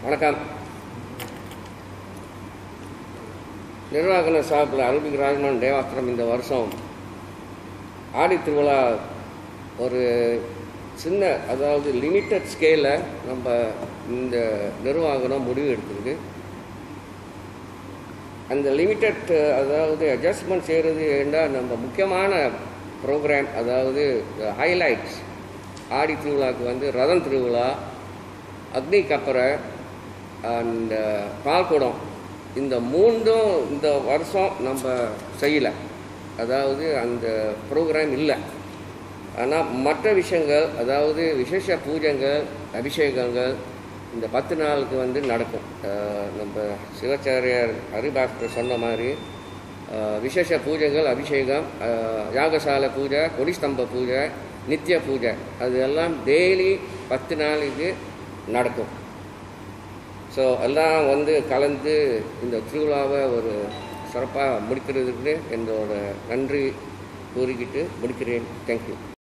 வணக்கம் நிர்வாகன சார்பில் அருள்மிகு ராஜமான் தேவாஸ்திரம் இந்த வருஷம் ஆடி திருவிழா ஒரு சின்ன அதாவது லிமிட்டட் ஸ்கேலில் நம்ம இந்த நிர்வாகனம் முடிவு எடுத்திருக்கு அந்த லிமிட்டட் அதாவது அட்ஜஸ்ட்மெண்ட் செய்கிறது என்றால் நம்ம முக்கியமான ப்ரோக்ராம் அதாவது ஹைலைட்ஸ் ஆடி திருவிழாவுக்கு வந்து ரதம் திருவிழா அக்னி கப்பரை அண்ட் பால்குடம் இந்த மூன்றும் இந்த வருஷம் நம்ம செய்யலை அதாவது அந்த ப்ரோக்ராம் இல்லை ஆனால் மற்ற விஷயங்கள் அதாவது விசேஷ பூஜைகள் அபிஷேகங்கள் இந்த பத்து நாளுக்கு வந்து நடக்கும் அஹ் நம்ம சிவாச்சாரியார் ஹரிபாஸ்கர் சொன்ன மாதிரி அஹ் விசேஷ பூஜைகள் அபிஷேகம் அஹ் யாகசாலை பூஜை கொடிஸ்தம்ப பூஜை நித்திய பூஜை அது எல்லாம் டெய்லி பத்து நாளுக்கு நடக்கும் ஸோ எல்லாம் வந்து கலந்து இந்த திருவிழாவை ஒரு சிறப்பாக முடிக்கிறதுக்கு என்னோட நன்றி கூறிக்கிட்டு முடிக்கிறேன் தேங்க்யூ